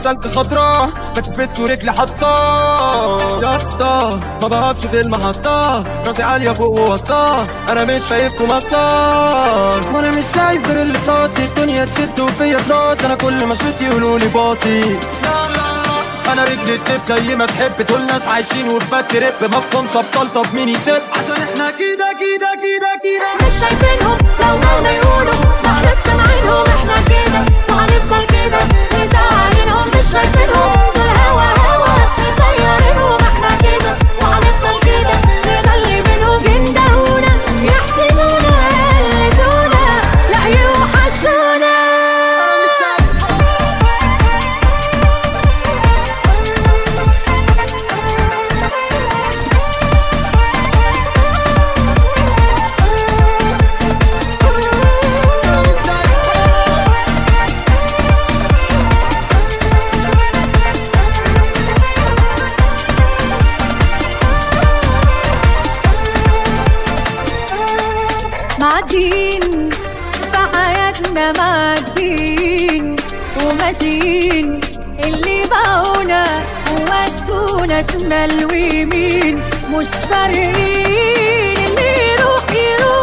سلك خضرا بتبس ورجلي حطاه يا اسطى ما بقفش في المحطة راسي عالية فوق ووسطة انا مش شايفكم اصلا وانا مش شايف غير اللي في راسي الدنيا تشد وفيا تراس انا كل ما شوت يقولولي باصي انا رجلي تدب زي ما تحب دول ناس عايشين وفي بات رب ما بكونش ابطال طب مين يسب عشان احنا كده كده كده كده مش شايفينهم لو مهما يقولوا ما احنا سامعينهم احنا كده وهنفضل كده مزعلينهم مش شايفينهم دول هوا هوا مطيرينهم احنا كده وهنفضل كده نغلي منهم يندهونا يحسدونا يقلدونا لا يوحشونا معدين في حياتنا معدين وماشيين اللي باعونا ودونا شمال ويمين مش فارقين اللي يروح يروح